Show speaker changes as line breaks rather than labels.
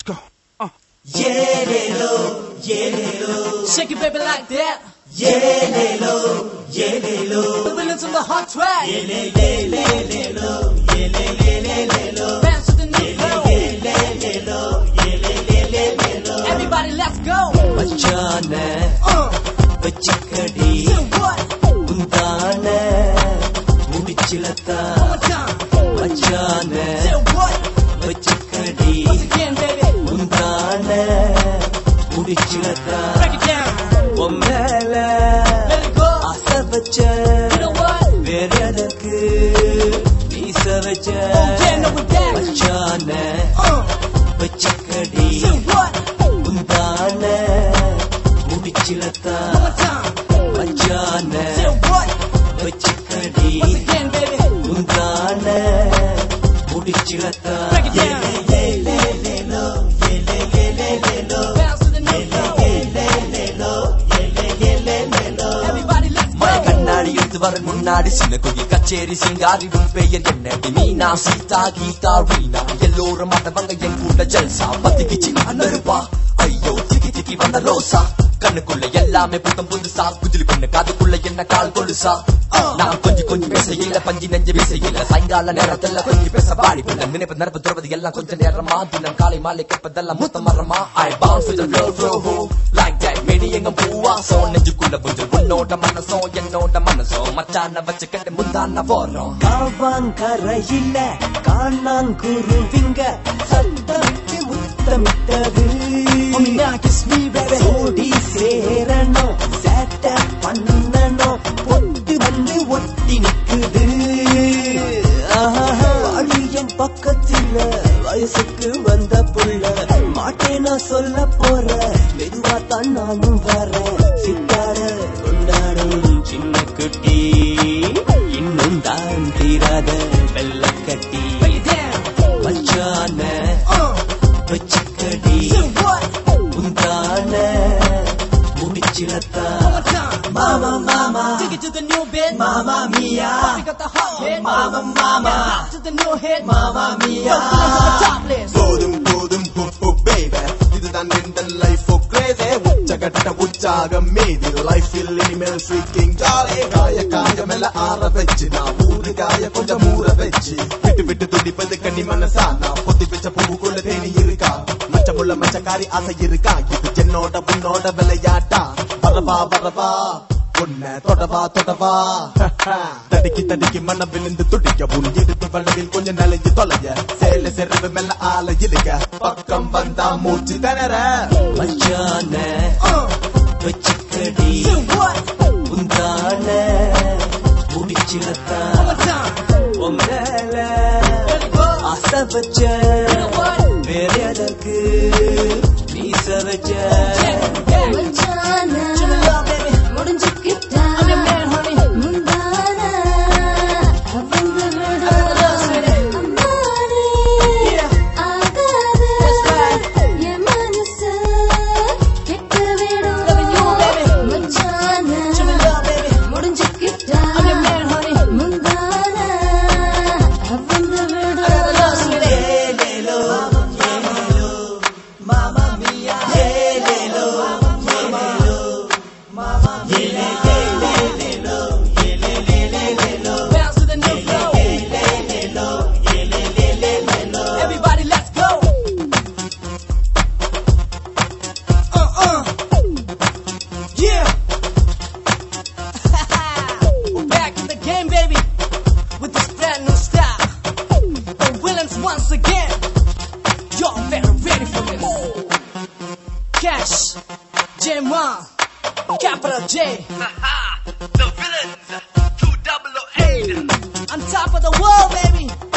go. Uh.
Shake it, baby, like that. Yeah, lelo, yeah, lelo. Baby, listen to the hot track. Yeah, le, le, le, lelo, yeah, le, le, le, lelo. Bounce to the new flow. Yeah, le, lelo, yeah, le, le, le, lelo. Everybody, let's go.
மச்சான
Uh,
வச்சுக்கடி
do what?
உந்தான முடிச்சிலத்தா
One more time.
மச்சான
Do what?
வச்சுக்கடி
Once again, baby.
உந்தான முடிச்சிலத்தா
Break it down.
உன் மேல
Let it go.
ஆசை வச்ச
You know what?
வேற எதற்கு வீச வச்ச
Oh, yeah, no, with that.
மச்சான
Uh,
வச்சுக்கடி
do what?
உந்தான முடிச்சிலத்தா
One more time.
மச்சான
Do what?
வச்சுக்கடி
Once again, baby.
உந்தான முடிச்சிலத்தா
Break it down. Bounce to the new flow. Everybody, let's
மழை
go.
கண்ணாடி எடுத்து வர முன்னாடி சின்ன குயில் கச்சேரி சிங்காரி உன் பெயர் என்ன மீனா சீதா கீதா ரீனா எல்லோரும் மட்டவங்க என் கூட ஜல்சா பத்திக்கிச்சு அன்னருப்பா ஐயோ திக்கி திக்கி வந்த ரோசா கண்ணுக்குள்ள எல்லாமே புத்தம் புதுசா குஜிலி பொண்ணு காதுக்குள்ள என்ன கால் கொலுசா நான் கொஞ்சம் கொஞ்சம் பேசையில பஞ்சு நெஞ்சு பேசையில சாயங்கால நேரத்துல கொஞ்சம் பேச பாடி பிள்ளை நினைப்பு நினைப்பு துறவது எல்லாம் கொஞ்சம் நேரமா தினம் காலை மாலை கேட்பதெல்லாம் மொத்த மரமா ஐ bounce with the real real who like that Maddy எங்க பூவாசம் நெஞ்சுக்குள்ள கொஞ்சம் உன்னோட மனசம் என்னோட மனசம் மச்சான வச்சு கட்டு முந்தான போறோம் காவாங்கரையில காணாங்குருவிங்க சத்தமிட்டு முத்தமிட்டது
Oh, me now, kiss me, baby.
ஓடி சேரணும் சேட்ட பண்ணணும் பொட்டு வந்து ஒட்டி நிக்குது அழியன் பக்கத்துல வயசுக்கு வந்த புள்ள மாட்டேனா சொல்ல போற மெதுவா தான் நானும் வரேன் சித்தார கொண்டாடும் சின்ன குட்டி இன்னும் தான் தீராத வெள்ளக்கட்டி
Break it down.
மச்சான
Uh,
வச்சுக்கடி
do what?
உந்தான முடிச்சிலத்தா
One more time.
மாமா மாமா
Take it to the new bed.
மாமா மியா
We got the hot hit.
mama, mama.
To the new hit.
மாமா மியா
Yo, put it on the top list.
போதும் போதும் ஹோ ஹோ baby இதுதான் இந்த லைஃப் ஓ கிரேசி உச்சகட்ட உற்சாகம் மீதி லைஃபில் இனிமேல் ஸ்வீக்கிங் ஜாலி காய காயமெல்ல ஆற வச்சு நான் ஊரு காய கொஞ்சம் ஊற வச்சு விட்டு விட்டு துடிப்பது கண்ணி மனசா நான் பொத்தி வச்ச பூவுக்குள்ள தேனி இருக்கா மச்சமுள்ள மச்சக்காரி ஆசை இருக்கா இது என்னோட உன்னோட விளையாட்டா வரவா வரவா உன்னை தொடவா தொடவா தடுக்கி தடுக்கி மனம் விழுந்து துடிக்க உன் இடுப்பு வளவில் கொஞ்சம் நலைஞ்சு தொலைய சேல செருவு மெல்ல ஆல இழுக்க பக்கம் வந்தா மூச்சு திணற
மச்சான
Uh,
வச்சுக்கடி
do what?
உந்தான முடிச்சிலத்தா
One more time.
உங்கல
Let it go.
ஆசை வச்ச
You know what?
வேற எதற்கு வீச வச்ச
Yeah.
மச்சான
Give me love, baby.
முடிஞ்சுக்கிட்டா
I'm your man, honey.
முந்தான வந்து விடு
love, sweetie.
அம்மாடி
Yeah.
ஆகாது
That's right.
என் மனசு கெட்டு விடும்
Loving you, baby.
மச்சான
Give me love, baby.
முடிஞ்சுக்கிட்டா
I'm your man, honey.
முந்தான வந்து விடு
I got the love, sweetie. Bounce to the new flow. Everybody, let's go. Uh uh. Yeah. We're back in the game, baby, with this brand new style. The villains once again. Y'all very ready for this. Cash, J-Ma, capital J.
the villains, two double O eight.
On top of the world, baby.